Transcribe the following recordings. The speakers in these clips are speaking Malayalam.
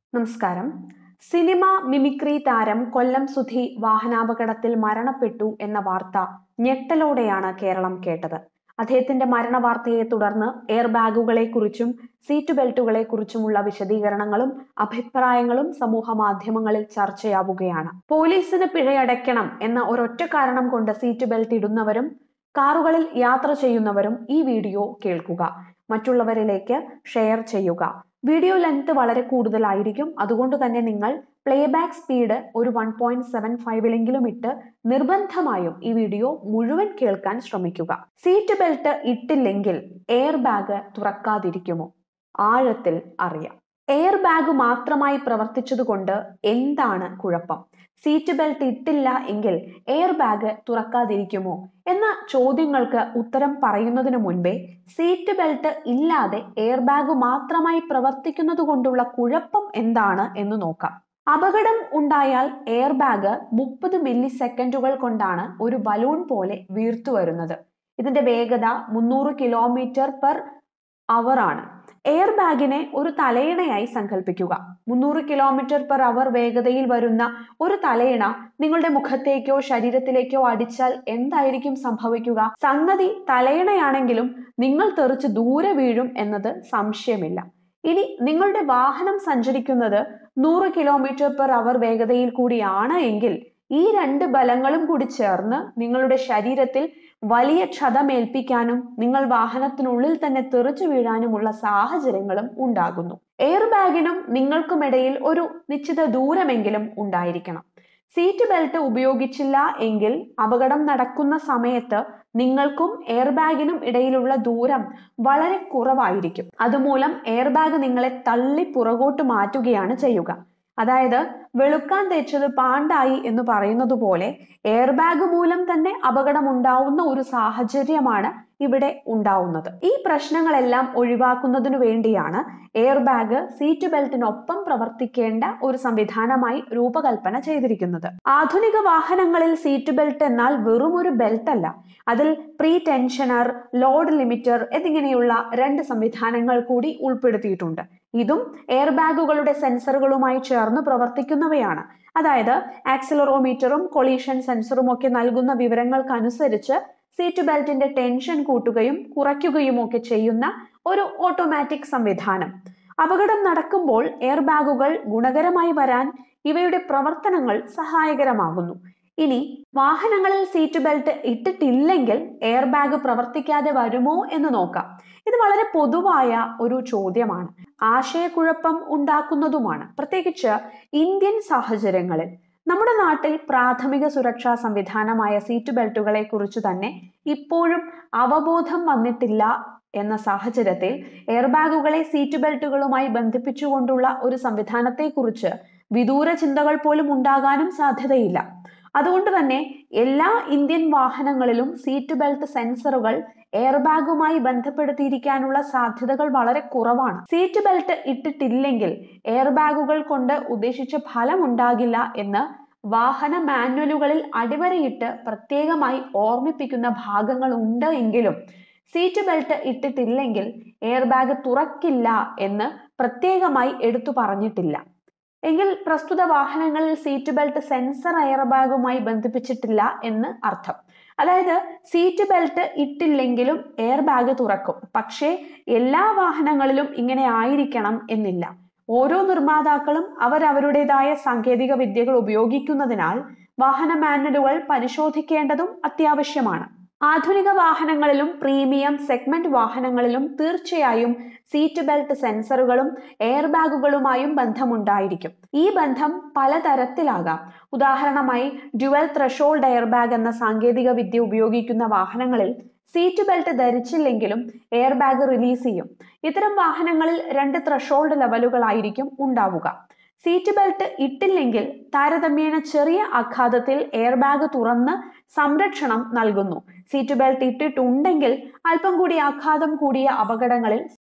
നമസ്കാരം സിനിമ മിമിക്രി താരം കൊല്ലം സുധി വാഹനാപകടത്തിൽ മരണപ്പെട്ടു എന്ന വാർത്ത ഞെട്ടലോടെയാണ് കേരളം കേട്ടത് അദ്ദേഹത്തിന്റെ മരണ വാർത്തയെ തുടർന്ന് എയർ ബാഗുകളെ കുറിച്ചും സീറ്റ് ബെൽറ്റുകളെ കുറിച്ചുമുള്ള വിശദീകരണങ്ങളും അഭിപ്രായങ്ങളും സമൂഹ മാധ്യമങ്ങളിൽ ചർച്ചയാവുകയാണ് പോലീസിന് പിഴയടയ്ക്കണം എന്ന ഒരൊറ്റ കാരണം കൊണ്ട് സീറ്റ് ബെൽറ്റ് ഇടുന്നവരും കാറുകളിൽ യാത്ര ചെയ്യുന്നവരും ഈ വീഡിയോ കേൾക്കുക മറ്റുള്ളവരിലേക്ക് ഷെയർ ചെയ്യുക വീഡിയോ ലെങ്ത് വളരെ കൂടുതലായിരിക്കും അതുകൊണ്ട് തന്നെ നിങ്ങൾ പ്ലേബാക്ക് സ്പീഡ് ഒരു വൺ പോയിന്റ് സെവൻ ഫൈവിലെങ്കിലും ഇട്ട് നിർബന്ധമായും ഈ വീഡിയോ മുഴുവൻ കേൾക്കാൻ ശ്രമിക്കുക സീറ്റ് ബെൽറ്റ് ഇട്ടില്ലെങ്കിൽ എയർ ബാഗ് തുറക്കാതിരിക്കുമോ ആഴത്തിൽ അറിയാം എയർ ബാഗ് മാത്രമായി പ്രവർത്തിച്ചതുകൊണ്ട് എന്താണ് കുഴപ്പം സീറ്റ് ബെൽറ്റ് ഇട്ടില്ല എങ്കിൽ എയർ ബാഗ് തുറക്കാതിരിക്കുമോ എന്ന ചോദ്യങ്ങൾക്ക് ഉത്തരം പറയുന്നതിന് മുൻപേ സീറ്റ് ബെൽറ്റ് ഇല്ലാതെ എയർ ബാഗ് മാത്രമായി പ്രവർത്തിക്കുന്നത് കൊണ്ടുള്ള കുഴപ്പം എന്താണ് എന്ന് നോക്കാം അപകടം ഉണ്ടായാൽ എയർ ബാഗ് മുപ്പത് മില്ലി സെക്കൻഡുകൾ കൊണ്ടാണ് ഒരു ബലൂൺ പോലെ വീർത്തു വരുന്നത് ഇതിന്റെ വേഗത മുന്നൂറ് കിലോമീറ്റർ പെർ അവർ ആണ് എയർ ബാഗിനെ ഒരു തലയിണയായി സങ്കല്പിക്കുക മുന്നൂറ് കിലോമീറ്റർ പെർ അവർ വേഗതയിൽ വരുന്ന ഒരു തലയിണ നിങ്ങളുടെ മുഖത്തേക്കോ ശരീരത്തിലേക്കോ അടിച്ചാൽ എന്തായിരിക്കും സംഭവിക്കുക സംഗതി തലയിണയാണെങ്കിലും നിങ്ങൾ തെറിച്ച് ദൂരെ വീഴും എന്നത് സംശയമില്ല ഇനി നിങ്ങളുടെ വാഹനം സഞ്ചരിക്കുന്നത് നൂറ് കിലോമീറ്റർ പെർ അവർ വേഗതയിൽ കൂടിയാണ് എങ്കിൽ ഈ രണ്ട് ബലങ്ങളും കൂടി ചേർന്ന് നിങ്ങളുടെ ശരീരത്തിൽ വലിയ ക്ഷതമേൽപ്പിക്കാനും നിങ്ങൾ വാഹനത്തിനുള്ളിൽ തന്നെ തെറിച്ചു വീഴാനുമുള്ള സാഹചര്യങ്ങളും ഉണ്ടാകുന്നു എയർ ബാഗിനും നിങ്ങൾക്കുമിടയിൽ ഒരു നിശ്ചിത ദൂരമെങ്കിലും ഉണ്ടായിരിക്കണം സീറ്റ് ബെൽറ്റ് ഉപയോഗിച്ചില്ല എങ്കിൽ അപകടം നടക്കുന്ന സമയത്ത് നിങ്ങൾക്കും എയർ ബാഗിനും ഇടയിലുള്ള ദൂരം വളരെ കുറവായിരിക്കും അതുമൂലം എയർ ബാഗ് നിങ്ങളെ തള്ളി പുറകോട്ട് മാറ്റുകയാണ് ചെയ്യുക അതായത് വെളുക്കാൻ തേച്ചത് പാണ്ടായി എന്ന് പറയുന്നത് പോലെ എയർ ബാഗ് മൂലം തന്നെ അപകടം ഉണ്ടാവുന്ന ഒരു സാഹചര്യമാണ് ഇവിടെ ഉണ്ടാവുന്നത് ഈ പ്രശ്നങ്ങളെല്ലാം ഒഴിവാക്കുന്നതിനു വേണ്ടിയാണ് എയർ ബാഗ് സീറ്റ് ബെൽറ്റിനൊപ്പം പ്രവർത്തിക്കേണ്ട ഒരു സംവിധാനമായി രൂപകൽപ്പന ചെയ്തിരിക്കുന്നത് ആധുനിക വാഹനങ്ങളിൽ സീറ്റ് ബെൽറ്റ് എന്നാൽ വെറും ഒരു ബെൽറ്റ് അല്ല അതിൽ പ്രീ ടെൻഷനർ ലോഡ് ലിമിറ്റർ എന്നിങ്ങനെയുള്ള രണ്ട് സംവിധാനങ്ങൾ കൂടി ഉൾപ്പെടുത്തിയിട്ടുണ്ട് ഇതും എയർ ബാഗുകളുടെ സെൻസറുകളുമായി ചേർന്ന് പ്രവർത്തിക്കുന്നവയാണ് അതായത് ആക്സിലറോമീറ്ററും കൊളീഷൻ സെൻസറും ഒക്കെ നൽകുന്ന വിവരങ്ങൾക്കനുസരിച്ച് സീറ്റ് ബെൽറ്റിന്റെ ടെൻഷൻ കൂട്ടുകയും കുറയ്ക്കുകയും ഒക്കെ ചെയ്യുന്ന ഒരു ഓട്ടോമാറ്റിക് സംവിധാനം അപകടം നടക്കുമ്പോൾ എയർ ബാഗുകൾ ഗുണകരമായി വരാൻ ഇവയുടെ പ്രവർത്തനങ്ങൾ സഹായകരമാകുന്നു ഇനി വാഹനങ്ങളിൽ സീറ്റ് ബെൽറ്റ് ഇട്ടിട്ടില്ലെങ്കിൽ എയർ ബാഗ് പ്രവർത്തിക്കാതെ വരുമോ എന്ന് നോക്കാം ഇത് വളരെ പൊതുവായ ഒരു ചോദ്യമാണ് ആശയക്കുഴപ്പം ഉണ്ടാക്കുന്നതുമാണ് പ്രത്യേകിച്ച് ഇന്ത്യൻ സാഹചര്യങ്ങളിൽ നമ്മുടെ നാട്ടിൽ പ്രാഥമിക സുരക്ഷാ സംവിധാനമായ സീറ്റ് ബെൽറ്റുകളെ കുറിച്ച് തന്നെ ഇപ്പോഴും അവബോധം വന്നിട്ടില്ല എന്ന സാഹചര്യത്തിൽ എയർ ബാഗുകളെ സീറ്റ് ബെൽറ്റുകളുമായി ബന്ധിപ്പിച്ചുകൊണ്ടുള്ള ഒരു സംവിധാനത്തെക്കുറിച്ച് വിദൂര ചിന്തകൾ പോലും ഉണ്ടാകാനും സാധ്യതയില്ല അതുകൊണ്ട് തന്നെ എല്ലാ ഇന്ത്യൻ വാഹനങ്ങളിലും സീറ്റ് ബെൽറ്റ് സെൻസറുകൾ എയർ ബാഗുമായി ബന്ധപ്പെടുത്തിയിരിക്കാനുള്ള സാധ്യതകൾ വളരെ കുറവാണ് സീറ്റ് ബെൽറ്റ് ഇട്ടിട്ടില്ലെങ്കിൽ എയർ ബാഗുകൾ കൊണ്ട് ഉദ്ദേശിച്ച ഫലം ഉണ്ടാകില്ല എന്ന് വാഹന മാനുവലുകളിൽ അടിവരയിട്ട് പ്രത്യേകമായി ഓർമ്മിപ്പിക്കുന്ന ഭാഗങ്ങൾ ഉണ്ട് എങ്കിലും സീറ്റ് ബെൽറ്റ് ഇട്ടിട്ടില്ലെങ്കിൽ എയർ ബാഗ് തുറക്കില്ല എന്ന് പ്രത്യേകമായി എടുത്തു പറഞ്ഞിട്ടില്ല എങ്കിൽ പ്രസ്തുത വാഹനങ്ങളിൽ സീറ്റ് ബെൽറ്റ് സെൻസർ എയർ ബാഗുമായി ബന്ധിപ്പിച്ചിട്ടില്ല എന്ന് അർത്ഥം അതായത് സീറ്റ് ബെൽറ്റ് ഇട്ടില്ലെങ്കിലും എയർ ബാഗ് തുറക്കും പക്ഷേ എല്ലാ വാഹനങ്ങളിലും ഇങ്ങനെ ആയിരിക്കണം എന്നില്ല ഓരോ നിർമ്മാതാക്കളും അവരവരുടേതായ സാങ്കേതിക വിദ്യകൾ ഉപയോഗിക്കുന്നതിനാൽ വാഹന മാനുവലുകൾ പരിശോധിക്കേണ്ടതും അത്യാവശ്യമാണ് ആധുനിക വാഹനങ്ങളിലും പ്രീമിയം സെഗ്മെന്റ് വാഹനങ്ങളിലും തീർച്ചയായും സീറ്റ് ബെൽറ്റ് സെൻസറുകളും എയർ ബാഗുകളുമായും ബന്ധമുണ്ടായിരിക്കും ഈ ബന്ധം പലതരത്തിലാകാം ഉദാഹരണമായി ഡ്യുവൽ ത്രഷോൾഡ് എയർ ബാഗ് എന്ന സാങ്കേതിക വിദ്യ ഉപയോഗിക്കുന്ന വാഹനങ്ങളിൽ സീറ്റ് ബെൽറ്റ് ധരിച്ചില്ലെങ്കിലും എയർ ബാഗ് റിലീസ് ചെയ്യും ഇത്തരം വാഹനങ്ങളിൽ രണ്ട് ത്രഷോൾഡ് ലെവലുകളായിരിക്കും ഉണ്ടാവുക സീറ്റ് ബെൽറ്റ് ഇട്ടില്ലെങ്കിൽ താരതമ്യേന ചെറിയ ആഘാതത്തിൽ എയർ ബാഗ് തുറന്ന് സംരക്ഷണം നൽകുന്നു സീറ്റ് ബെൽറ്റ് ഇട്ടിട്ടുണ്ടെങ്കിൽ അല്പം കൂടി ആഘാതം കൂടിയ അപകടങ്ങളിൽ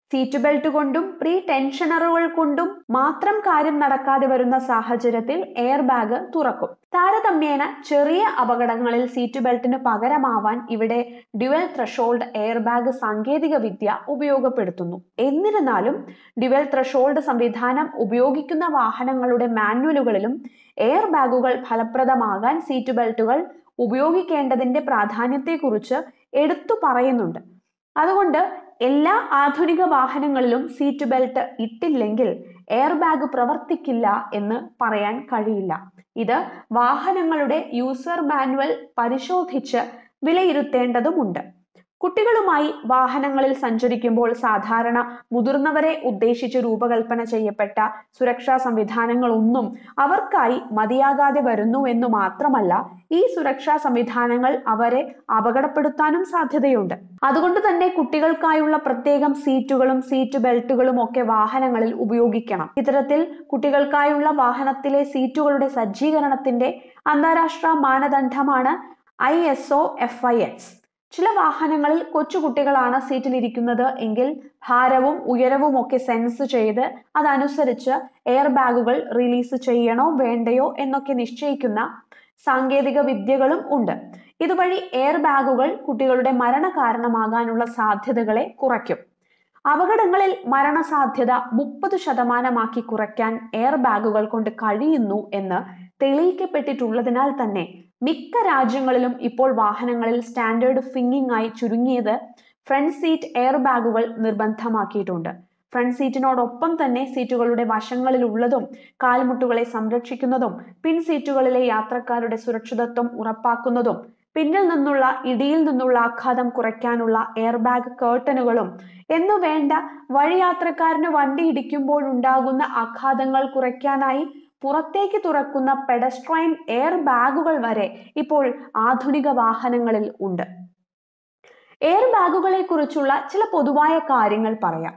സീറ്റ് ബെൽറ്റ് കൊണ്ടും പ്രീ ടെൻഷനറുകൾ കൊണ്ടും മാത്രം കാര്യം നടക്കാതെ വരുന്ന സാഹചര്യത്തിൽ എയർ ബാഗ് തുറക്കും താരതമ്യേന ചെറിയ അപകടങ്ങളിൽ സീറ്റ് ബെൽറ്റിന് പകരമാവാൻ ഇവിടെ ഡ്യുവൽ ത്രഷോൾഡ് എയർ ബാഗ് സാങ്കേതിക വിദ്യ ഉപയോഗപ്പെടുത്തുന്നു എന്നിരുന്നാലും ഡ്യുവൽ ത്രഷോൾഡ് സംവിധാനം ഉപയോഗിക്കുന്ന വാഹനങ്ങളുടെ മാനുവലുകളിലും എയർ ബാഗുകൾ ഫലപ്രദമാകാൻ സീറ്റ് ബെൽറ്റുകൾ ഉപയോഗിക്കേണ്ടതിന്റെ പ്രാധാന്യത്തെക്കുറിച്ച് എടുത്തു പറയുന്നുണ്ട് അതുകൊണ്ട് എല്ലാ ആധുനിക വാഹനങ്ങളിലും സീറ്റ് ബെൽറ്റ് ഇട്ടില്ലെങ്കിൽ എയർ ബാഗ് പ്രവർത്തിക്കില്ല എന്ന് പറയാൻ കഴിയില്ല ഇത് വാഹനങ്ങളുടെ യൂസർ മാനുവൽ പരിശോധിച്ച് വിലയിരുത്തേണ്ടതുമുണ്ട് കുട്ടികളുമായി വാഹനങ്ങളിൽ സഞ്ചരിക്കുമ്പോൾ സാധാരണ മുതിർന്നവരെ ഉദ്ദേശിച്ച് രൂപകൽപ്പന ചെയ്യപ്പെട്ട സുരക്ഷാ സംവിധാനങ്ങളൊന്നും അവർക്കായി മതിയാകാതെ വരുന്നു എന്ന് മാത്രമല്ല ഈ സുരക്ഷാ സംവിധാനങ്ങൾ അവരെ അപകടപ്പെടുത്താനും സാധ്യതയുണ്ട് അതുകൊണ്ട് തന്നെ കുട്ടികൾക്കായുള്ള പ്രത്യേകം സീറ്റുകളും സീറ്റ് ബെൽറ്റുകളും ഒക്കെ വാഹനങ്ങളിൽ ഉപയോഗിക്കണം ഇത്തരത്തിൽ കുട്ടികൾക്കായുള്ള വാഹനത്തിലെ സീറ്റുകളുടെ സജ്ജീകരണത്തിന്റെ അന്താരാഷ്ട്ര മാനദണ്ഡമാണ് I S O F I X ചില വാഹനങ്ങളിൽ കൊച്ചുകുട്ടികളാണ് സീറ്റിലിരിക്കുന്നത് എങ്കിൽ ഭാരവും ഉയരവും ഒക്കെ സെൻസ് ചെയ്ത് അതനുസരിച്ച് എയർ ബാഗുകൾ റിലീസ് ചെയ്യണോ വേണ്ടയോ എന്നൊക്കെ നിശ്ചയിക്കുന്ന സാങ്കേതിക വിദ്യകളും ഉണ്ട് ഇതുവഴി എയർ ബാഗുകൾ കുട്ടികളുടെ മരണ കാരണമാകാനുള്ള സാധ്യതകളെ കുറയ്ക്കും അപകടങ്ങളിൽ മരണസാധ്യത മുപ്പത് ശതമാനമാക്കി കുറയ്ക്കാൻ എയർ ബാഗുകൾ കൊണ്ട് കഴിയുന്നു എന്ന് തെളിയിക്കപ്പെട്ടിട്ടുള്ളതിനാൽ തന്നെ മിക്ക രാജ്യങ്ങളിലും ഇപ്പോൾ വാഹനങ്ങളിൽ സ്റ്റാൻഡേർഡ് ഫിങ്ങിംഗ് ആയി ചുരുങ്ങിയത് ഫ്രണ്ട് സീറ്റ് എയർ ബാഗുകൾ നിർബന്ധമാക്കിയിട്ടുണ്ട് ഫ്രണ്ട് സീറ്റിനോടൊപ്പം തന്നെ സീറ്റുകളുടെ വശങ്ങളിലുള്ളതും കാൽമുട്ടുകളെ സംരക്ഷിക്കുന്നതും പിൻ സീറ്റുകളിലെ യാത്രക്കാരുടെ സുരക്ഷിതത്വം ഉറപ്പാക്കുന്നതും പിന്നിൽ നിന്നുള്ള ഇടിയിൽ നിന്നുള്ള ആഘാതം കുറയ്ക്കാനുള്ള എയർ ബാഗ് കേർട്ടനുകളും എന്നു വേണ്ട വഴിയാത്രക്കാരന് വണ്ടി ഇടിക്കുമ്പോഴുണ്ടാകുന്ന ആഘാതങ്ങൾ കുറയ്ക്കാനായി പുറത്തേക്ക് തുറക്കുന്ന പെഡസ്ട്രൈൻ എയർ ബാഗുകൾ വരെ ഇപ്പോൾ ആധുനിക വാഹനങ്ങളിൽ ഉണ്ട് എയർ ബാഗുകളെ കുറിച്ചുള്ള ചില പൊതുവായ കാര്യങ്ങൾ പറയാം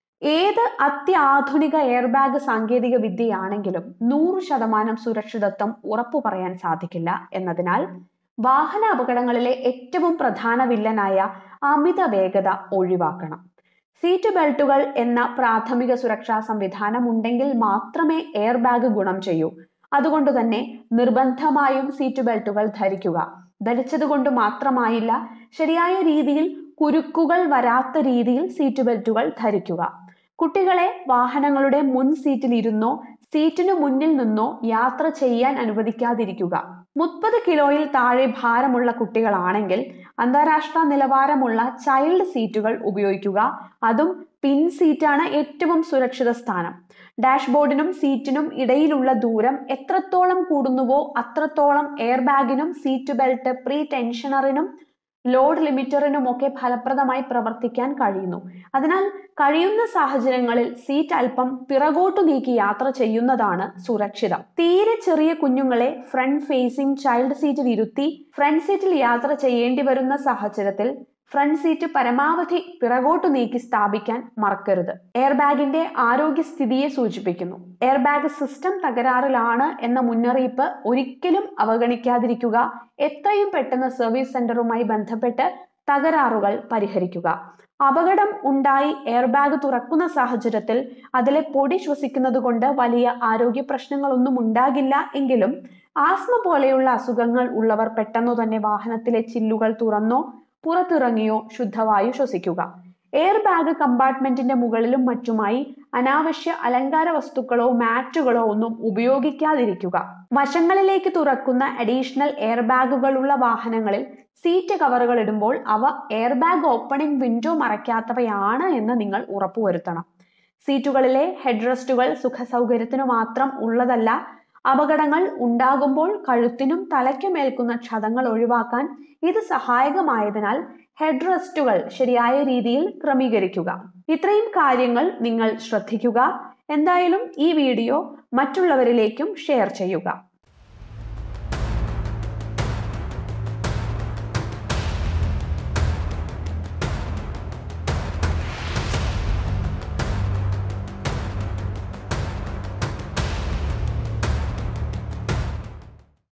ഏത് അത്യാധുനിക എയർ ബാഗ് സാങ്കേതിക വിദ്യയാണെങ്കിലും നൂറ് ശതമാനം സുരക്ഷിതത്വം ഉറപ്പു പറയാൻ സാധിക്കില്ല എന്നതിനാൽ വാഹന അപകടങ്ങളിലെ ഏറ്റവും പ്രധാന വില്ലനായ അമിത വേഗത ഒഴിവാക്കണം സീറ്റ് ബെൽറ്റുകൾ എന്ന പ്രാഥമിക സുരക്ഷാ സംവിധാനം ഉണ്ടെങ്കിൽ മാത്രമേ എയർ ബാഗ് ഗുണം ചെയ്യൂ അതുകൊണ്ട് തന്നെ നിർബന്ധമായും സീറ്റ് ബെൽറ്റുകൾ ധരിക്കുക ധരിച്ചതുകൊണ്ട് മാത്രമായില്ല ശരിയായ രീതിയിൽ കുരുക്കുകൾ വരാത്ത രീതിയിൽ സീറ്റ് ബെൽറ്റുകൾ ധരിക്കുക കുട്ടികളെ വാഹനങ്ങളുടെ മുൻ സീറ്റിൽ ഇരുന്നോ സീറ്റിനു മുന്നിൽ നിന്നോ യാത്ര ചെയ്യാൻ അനുവദിക്കാതിരിക്കുക മുപ്പത് കിലോയിൽ താഴെ ഭാരമുള്ള കുട്ടികളാണെങ്കിൽ അന്താരാഷ്ട്ര നിലവാരമുള്ള ചൈൽഡ് സീറ്റുകൾ ഉപയോഗിക്കുക അതും പിൻ സീറ്റാണ് ഏറ്റവും സുരക്ഷിത സ്ഥാനം ഡാഷ്ബോർഡിനും സീറ്റിനും ഇടയിലുള്ള ദൂരം എത്രത്തോളം കൂടുന്നുവോ അത്രത്തോളം എയർ ബാഗിനും സീറ്റ് ബെൽറ്റ് പ്രീ ടെൻഷനറിനും ലോഡ് ലിമിറ്ററിനും ഒക്കെ ഫലപ്രദമായി പ്രവർത്തിക്കാൻ കഴിയുന്നു അതിനാൽ കഴിയുന്ന സാഹചര്യങ്ങളിൽ സീറ്റ് അല്പം പിറകോട്ടു നീക്കി യാത്ര ചെയ്യുന്നതാണ് സുരക്ഷിതം തീരെ ചെറിയ കുഞ്ഞുങ്ങളെ ഫ്രണ്ട് ഫേസിംഗ് ചൈൽഡ് സീറ്റിൽ ഇരുത്തി ഫ്രണ്ട് സീറ്റിൽ യാത്ര ചെയ്യേണ്ടി വരുന്ന സാഹചര്യത്തിൽ ഫ്രണ്ട് സീറ്റ് പരമാവധി പിറകോട്ട് നീക്കി സ്ഥാപിക്കാൻ മറക്കരുത് എയർ ബാഗിന്റെ ആരോഗ്യസ്ഥിതിയെ സൂചിപ്പിക്കുന്നു എയർ ബാഗ് സിസ്റ്റം തകരാറിലാണ് എന്ന മുന്നറിയിപ്പ് ഒരിക്കലും അവഗണിക്കാതിരിക്കുക എത്രയും പെട്ടെന്ന് സർവീസ് സെന്ററുമായി ബന്ധപ്പെട്ട് തകരാറുകൾ പരിഹരിക്കുക അപകടം ഉണ്ടായി എയർ ബാഗ് തുറക്കുന്ന സാഹചര്യത്തിൽ അതിലെ പൊടി ശ്വസിക്കുന്നത് കൊണ്ട് വലിയ ആരോഗ്യ പ്രശ്നങ്ങളൊന്നും ഉണ്ടാകില്ല എങ്കിലും ആസ്മ പോലെയുള്ള അസുഖങ്ങൾ ഉള്ളവർ പെട്ടെന്നു തന്നെ വാഹനത്തിലെ ചില്ലുകൾ തുറന്നോ പുറത്തിറങ്ങിയോ ശുദ്ധവായു ശ്വസിക്കുക എയർ ബാഗ് കമ്പാർട്ട്മെന്റിന്റെ മുകളിലും മറ്റുമായി അനാവശ്യ അലങ്കാര വസ്തുക്കളോ മാറ്റുകളോ ഒന്നും ഉപയോഗിക്കാതിരിക്കുക വശങ്ങളിലേക്ക് തുറക്കുന്ന അഡീഷണൽ എയർ ബാഗുകളുള്ള വാഹനങ്ങളിൽ സീറ്റ് കവറുകൾ ഇടുമ്പോൾ അവ എയർ ബാഗ് ഓപ്പണിംഗ് വിൻഡോ മറയ്ക്കാത്തവയാണ് എന്ന് നിങ്ങൾ ഉറപ്പുവരുത്തണം സീറ്റുകളിലെ ഹെഡ് റെസ്റ്റുകൾ സുഖസൗകര്യത്തിനു മാത്രം ഉള്ളതല്ല അപകടങ്ങൾ ഉണ്ടാകുമ്പോൾ കഴുത്തിനും തലയ്ക്കുമേൽക്കുന്ന ക്ഷതങ്ങൾ ഒഴിവാക്കാൻ ഇത് സഹായകമായതിനാൽ ഹെഡ് റെസ്റ്റുകൾ ശരിയായ രീതിയിൽ ക്രമീകരിക്കുക ഇത്രയും കാര്യങ്ങൾ നിങ്ങൾ ശ്രദ്ധിക്കുക എന്തായാലും ഈ വീഡിയോ മറ്റുള്ളവരിലേക്കും ഷെയർ ചെയ്യുക